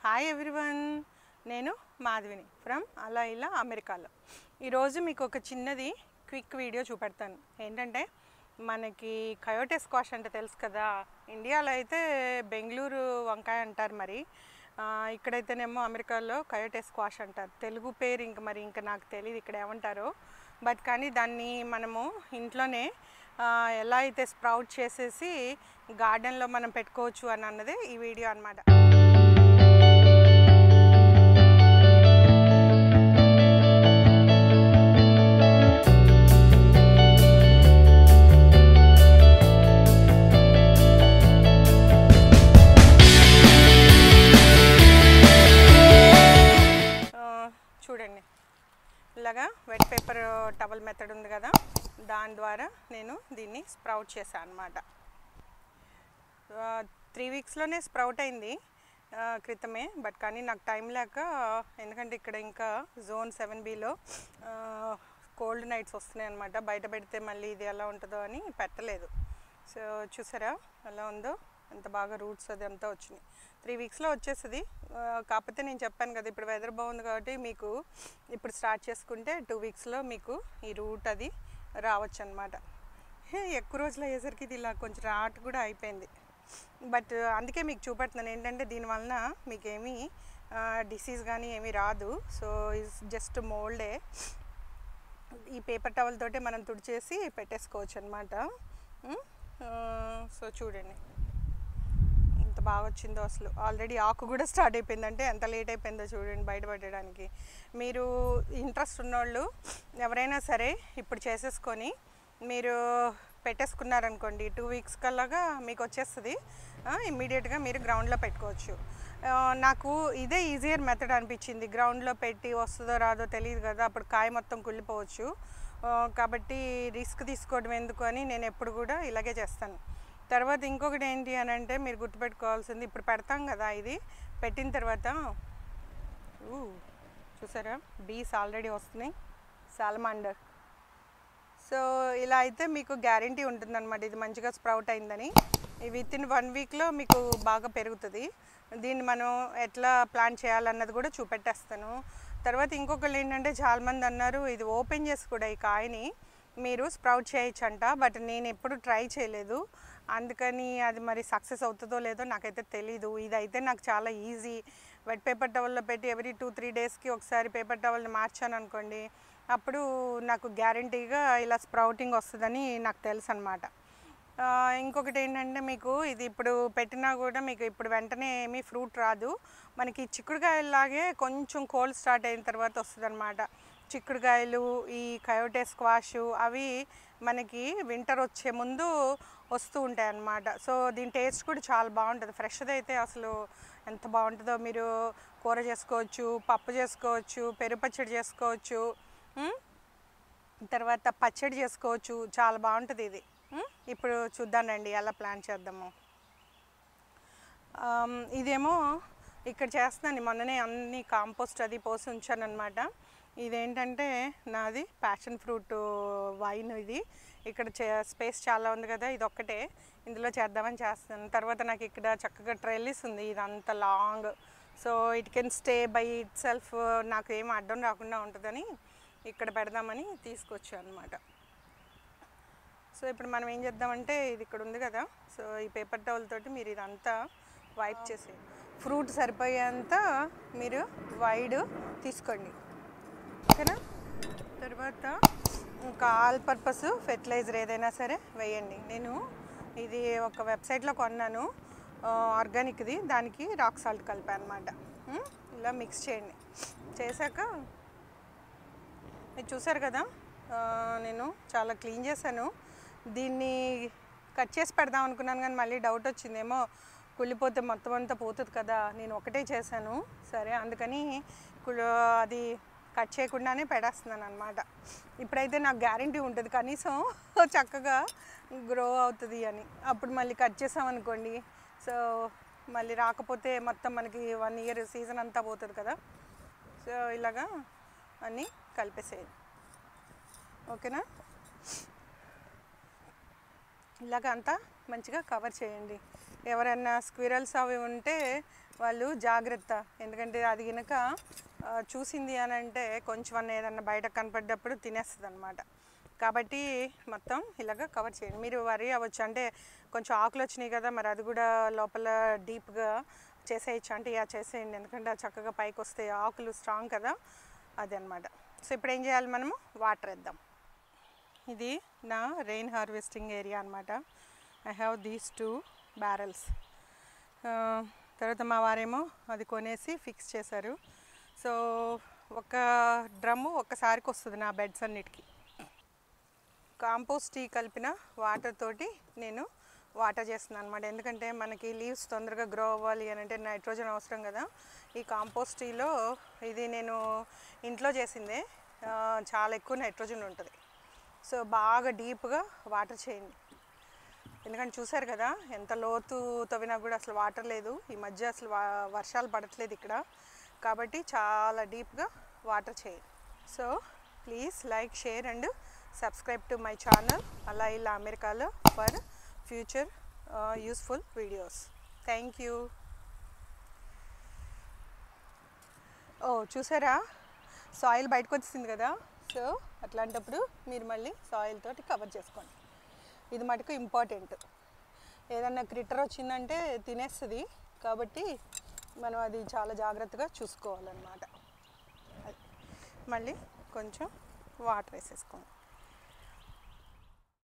Hi everyone నేను మాధవిని from అలా ఇలా అమెరికాలో ఈరోజు మీకు ఒక చిన్నది క్విక్ వీడియో చూపెడతాను ఏంటంటే మనకి కయోటే స్క్వాష్ అంటే తెలుసు కదా ఇండియాలో అయితే బెంగళూరు వంకాయ అంటారు మరి ఆ, ఇక్కడైతేనేమో అమెరికాలో కయోటే స్క్వాష్ అంటారు తెలుగు పేరు ఇంక మరి ఇంకా నాకు తెలియదు ఇక్కడ ఏమంటారో బట్ కానీ దాన్ని మనము ఇంట్లోనే ఆ, ఎలా అయితే స్ప్రౌట్ చేసేసి గార్డెన్లో మనం పెట్టుకోవచ్చు అని అన్నదే ఈ వీడియో అన్నమాట ఆ, చూడండి ఇలాగా వెట్ పేపర్ టవల్ మెథడ్ ఉంది కదా దాని ద్వారా నేను దీన్ని స్ప్రౌట్ చేశాను అనమాట త్రీ వీక్స్లోనే స్ప్రౌట్ అయింది ఆ, క్రితమే బట్ కానీ నాకు టైం లేక ఎందుకంటే ఇక్కడ ఇంకా zone seven below cold nights వస్తున్నాయి అనమాట బయట పెడితే మళ్ళీ ఇది ఎలా ఉంటుందో అని పెట్టలేదు సో చూసారా ఎలా ఉందో ఎంత బాగా రూట్స్ అది అంతా వచ్చినాయి త్రీ వీక్స్లో వచ్చేస్తుంది ఆ, కాకపోతే నేను చెప్పాను కదా ఇప్పుడు వెదర్ బాగుంది కాబట్టి మీకు ఇప్పుడు స్టార్ట్ చేసుకుంటే టూ వీక్స్లో మీకు ఈ రూట్ అది రావచ్చు అనమాట ఎక్కువ రోజులు అయ్యేసరికి ఇది ఇలా కొంచెం రాట్ కూడా అయిపోయింది బట్ అందుకే మీకు చూపెడుతున్నాను ఏంటంటే దీనివలన మీకేమీ డిసీజ్ కానీ ఏమీ రాదు సో ఇస్ జస్ట్ మోల్డే ఈ పేపర్ టవల్ తోటే మనం తుడిచేసి పెట్టేసుకోవచ్చు అనమాట సో చూడండి ఎంత బాగా వచ్చిందో అసలు ఆల్రెడీ ఆకు కూడా స్టార్ట్ అయిపోయిందంటే ఎంత లేట్ అయిపోయిందో చూడండి బయటపడడానికి మీరు ఇంట్రెస్ట్ ఉన్నోళ్ళు ఎవరైనా సరే ఇప్పుడు చేసేసుకొని మీరు పెట్టేసుకున్నారనుకోండి టూ వీక్స్ కల్లాగా మీకు వచ్చేస్తుంది ఇమ్మీడియట్గా మీరు గ్రౌండ్లో పెట్టుకోవచ్చు ఆ, నాకు ఇదే ఈజియర్ మెథడ్ అనిపించింది గ్రౌండ్లో పెట్టి వస్తుందో రాదో తెలియదు కదా అప్పుడు కాయ మొత్తం కుళ్ళిపోవచ్చు ఆ, కాబట్టి రిస్క్ తీసుకోవడం ఎందుకు అని నేను ఎప్పుడు కూడా ఇలాగే చేస్తాను తర్వాత ఇంకొకటి ఏంటి అని అంటే మీరు గుర్తుపెట్టుకోవాల్సింది ఇప్పుడు పెడతాం కదా ఇది పెట్టిన తర్వాత ఊ, చూసారా బీస్ ఆల్రెడీ వస్తున్నాయి సాలమాండర్ సో ఇలా అయితే మీకు గ్యారంటీ ఉంటుందన్నమాట ఇది మంచిగా స్ప్రౌట్ అయిందని విత్ ఇన్ వన్ వీక్లో మీకు బాగా పెరుగుతుంది దీన్ని మనం ఎట్లా ప్లాన్ చేయాలన్నది కూడా చూపెట్టేస్తాను తర్వాత ఇంకొకళ్ళు ఏంటంటే చాలామంది అన్నారు ఇది ఓపెన్ చేసి కూడా ఈ కాయని మీరు స్ప్రౌట్ చేయొచ్చంట బట్ నేను ఎప్పుడు ట్రై చేయలేదు అందుకని అది మరి సక్సెస్ అవుతుందో లేదో నాకైతే తెలీదు ఇదైతే నాకు చాలా ఈజీ వెట్ పేపర్ టవల్లో పెట్టి ఎవ్రీ టూ త్రీ డేస్కి ఒకసారి పేపర్ టవల్ని మార్చాను అనుకోండి అప్పుడు నాకు గ్యారంటీగా ఇలా స్ప్రౌటింగ్ వస్తుందని నాకు తెలుసు అనమాట ఇంకొకటి ఏంటంటే మీకు ఇది ఇప్పుడు పెట్టినా కూడా మీకు ఇప్పుడు వెంటనే ఏమీ ఫ్రూట్ రాదు మనకి చిక్కుడుకాయలాగే కొంచెం కోల్డ్ స్టార్ట్ అయిన తర్వాత వస్తుంది చిక్కుడుకాయలు ఈ కయోటే స్క్వాష్ అవి మనకి వింటర్ వచ్చే ముందు వస్తూ ఉంటాయి అన్నమాట సో దీని టేస్ట్ కూడా చాలా బాగుంటుంది ఫ్రెష్ది అయితే అసలు ఎంత బాగుంటుందో మీరు కూర చేసుకోవచ్చు పప్పు చేసుకోవచ్చు పెరుగు పచ్చడి చేసుకోవచ్చు ఉమ్, తర్వాత పచ్చడి చేసుకోవచ్చు చాలా బాగుంటుంది ఇది ఉమ్, ఇప్పుడు చూద్దానండి ఎలా ప్లాన్ చేద్దాము ఆమ్, ఇదేమో ఇక్కడ చేస్తున్నాను మొన్ననే అన్ని కాంపోస్ట్ అది పోసి ఉంచాను అనమాట ఇదేంటంటే నాది ప్యాషన్ ఫ్రూట్ వైన్ ఇది ఇక్కడ చే- స్పేస్ చాలా ఉంది కదా ఇది ఒక్కటే ఇందులో చేద్దామని చేస్తాను తర్వాత నాకు ఇక్కడ చక్కగా ట్రెల్లిస్ ఉంది ఇదంతా long so it can stay by itself నాకు ఏం అడ్డం రాకుండా ఉంటుందని ఇక్కడ పెడదామని తీసుకొచ్చాను అనమాట సో ఇప్పుడు మనం ఏం చేద్దామంటే ఇది ఇక్కడ ఉంది కదా సో ఈ పేపర్ టవల్ తోటి మీరు ఇదంతా వైప్ చేసి ఫ్రూట్ సరిపోయేంత మీరు వైడ్ తీసుకోండి ఓకేనా తర్వాత ఇంకా ఆల్ పర్పస్ ఫెర్టిలైజర్ ఏదైనా సరే వేయండి నేను ఇది ఒక వెబ్సైట్లో కొన్నాను ఆర్గానిక్ది దానికి రాక్ సాల్ట్ కలిపాను అనమాట ఇలా మిక్స్ చేయండి చేశాక మీరు చూసారు కదా ఆ, నేను చాలా క్లీన్ చేశాను దీన్ని కట్ చేసి పెడదాం అనుకున్నాను కానీ మళ్ళీ డౌట్ వచ్చిందేమో కుళ్ళిపోతే మొత్తం అంతా పోతుంది కదా నేను ఒకటే చేశాను సరే అందుకని కుళ్ళ అది కట్ చేయకుండానే పెడేస్తున్నాను అనమాట ఇప్పుడైతే నాకు గ్యారంటీ ఉంటుంది కనీసం చక్కగా గ్రో అవుతుంది అని అప్పుడు మళ్ళీ కట్ చేసామనుకోండి సో మళ్ళీ రాకపోతే మొత్తం మనకి వన్ ఇయర్ సీజన్ అంతా పోతుంది కదా సో ఇలాగా అన్నీ కలిపేసేయండి ఓకేనా ఇలాగ అంతా మంచిగా కవర్ చేయండి ఎవరైనా స్క్విరల్స్ అవి ఉంటే వాళ్ళు జాగ్రత్త ఎందుకంటే అది కనుక ఆ, చూసింది అని అంటే కొంచెం అన్న ఏదన్నా బయట కనపడ్డప్పుడు తినేస్తుంది అనమాట కాబట్టి మొత్తం ఇలాగ కవర్ చేయండి మీరు వరి అవ్వచ్చు అంటే కొంచెం ఆకులు వచ్చినాయి కదా మరి అది కూడా లోపల డీప్గా చేసేయచ్చు అంటే ఇలా చేసేయండి ఎందుకంటే అది చక్కగా పైకి వస్తే ఆకులు స్ట్రాంగ్ కదా అది అనమాట సో ఇప్పుడు ఏం చేయాలి మనము వాటర్ వేద్దాం ఇది నా రెయిన్ హార్వెస్టింగ్ ఏరియా అనమాట I have these two barrels తర్వాత మా వారేమో అది కొనేసి ఫిక్స్ చేశారు సో ఒక డ్రమ్ము ఒక్కసారికి వస్తుంది నా బెడ్స్ అన్నిటికీ కాంపోస్ట్ టీ కలిపిన వాటర్ తోటి నేను వాటర్ చేస్తున్నాను అనమాట ఎందుకంటే మనకి లీవ్స్ తొందరగా గ్రో అవ్వాలి అని అంటే నైట్రోజన్ అవసరం కదా ఈ కాంపోస్ట్ టీలో ఇది నేను ఇంట్లో చేసిందే ఆ, చాలా ఎక్కువ నైట్రోజన్ ఉంటుంది సో బాగా డీప్గా వాటర్ చేయండి ఎందుకంటే చూసారు కదా ఎంత లోతు తవ్వినా కూడా అసలు వాటర్ లేదు ఈ మధ్య అసలు వా- వర్షాలు పడట్లేదు ఇక్కడ కాబట్టి చాలా డీప్గా వాటర్ చేయండి so please like share and subscribe to my channel అలా ఇలా అమెరికాలో for future useful videos thank you ఓ చూసారా సాయిల్ బయటకు వచ్చింది కదా సో అట్లాంటప్పుడు మీరు మళ్ళీ సాయిల్ తోటి కవర్ చేసుకోండి ఇది మటుకు ఇంపార్టెంట్ ఏదన్నా క్రిటర్ వచ్చిందంటే తినేస్తుంది కాబట్టి మనం అది చాలా జాగ్రత్తగా చూసుకోవాలన్నమాట అది. మళ్ళీ కొంచెం వాటర్ వేసేసుకోండి